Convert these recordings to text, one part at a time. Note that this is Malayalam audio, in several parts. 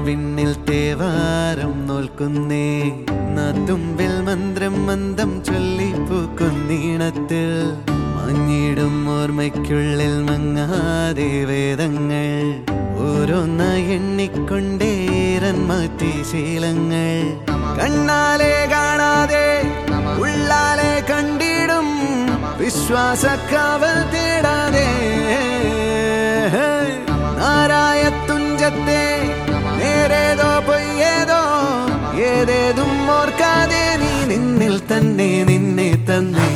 വിണ്ണിൽ തേവാരം നോൽക്കുന്നേ നാത്തുമ്പിൽ മന്ത്രം മന്ദം ചൊല്ലിപ്പൂക്കുന്നീണത്തിൽ മഞ്ഞിടും ഓർമ്മയ്ക്കുള്ളിൽ മങ്ങാതെ വേദങ്ങൾ ഓരോന്ന എണ്ണിക്കൊണ്ടേരൻ മാറ്റി ശീലങ്ങൾ കണ്ണാലെ കാണാതെ ഉള്ളാലെ കണ്ടിടും വിശ്വാസക്കാവൽ തേടാതെ നാരായ തുഞ്ചത്തെ നേരേതോ പൊയ്യേതോ ഏതേതും ഓർക്കാതെ നീ നിന്നിൽ തന്നെ നിന്നെ തന്നെ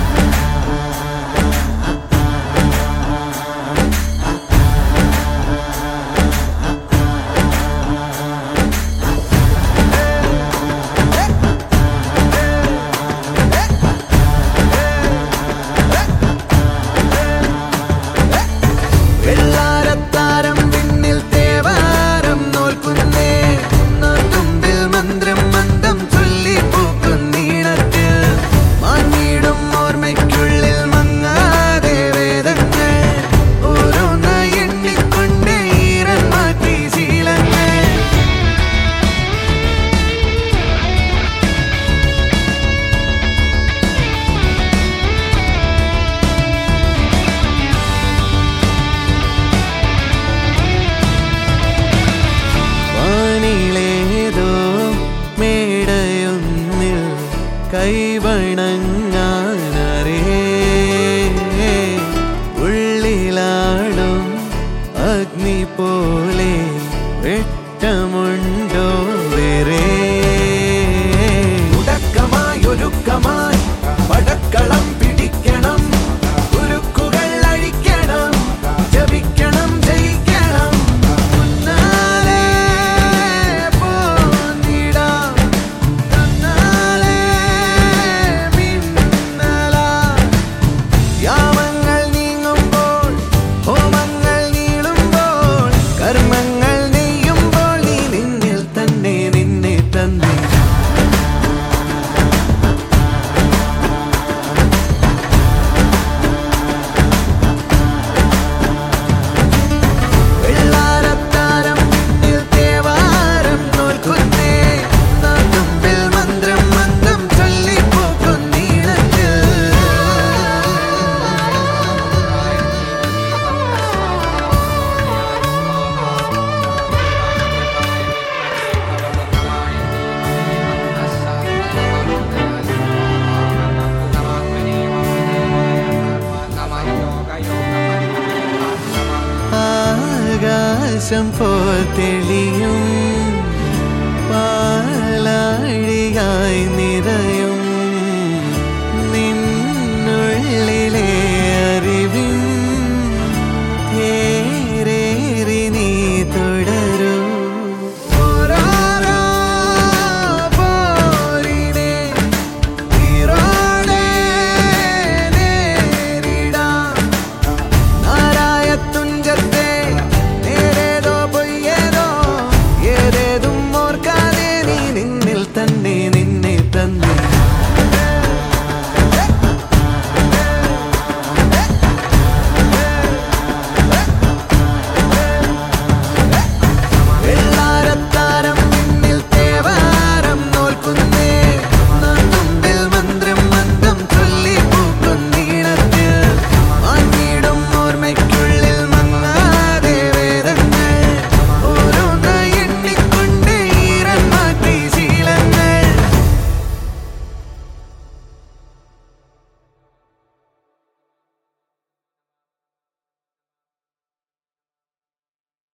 വെള്ളാരത്താരം വിണ്ണിൽ തേവാരം നോൽക്കുന്നേ തുമ്പിൽ മന്ത്രം മന്ദം ചൊല്ലി പൂക്കുന്നീണത്തിൽ മാഞ്ഞിടും ഓർമ്മയ്ക്കുള്ളിൽ മങ്ങാതെ വേദങ്ങൾ ഓരോന്ന എണ്ണിക്കൊണ്ടേ ഈരൻ മാറ്റി ശീലങ്ങൾ വാനിലേതോ മേടയൊന്നിൽ കൈവണങ്ങാനരേ ഉള്ളിലാടും അഗ്നി പോലെ വെട്ടമുണ്ടോ വേറെ ഉടക്കമായൊരുക്കമായി പടക്കളം പിടിക്കണം ഉരുക്കുകൾ അഴിക്കണം ജപിക്കണം ജയിക്കണം മുന്നാലെ പോന്നിടാം തന്നാലെ മിന്നലാം യാമങ്ങൾ നീങ്ങുമ്പോൾ ഹോമങ്ങൾ നീളുമ്പോൾ കർമ്മങ്ങൾ നെയ്യുമ്പോൾ നീ നിന്നിൽ തന്നെ നിന്നെ തന്നെ വെള്ളാരത്താരം പിന്നിൽ തേവാരം നോൽക്കുന്നേ നാട്ടുമ്പിൽ മന്ത്രം മന്ദം ചൊല്ലിപ്പോക്കുന്നീണത്തിൽ ആകാശം പോൽ തെളിയും പാ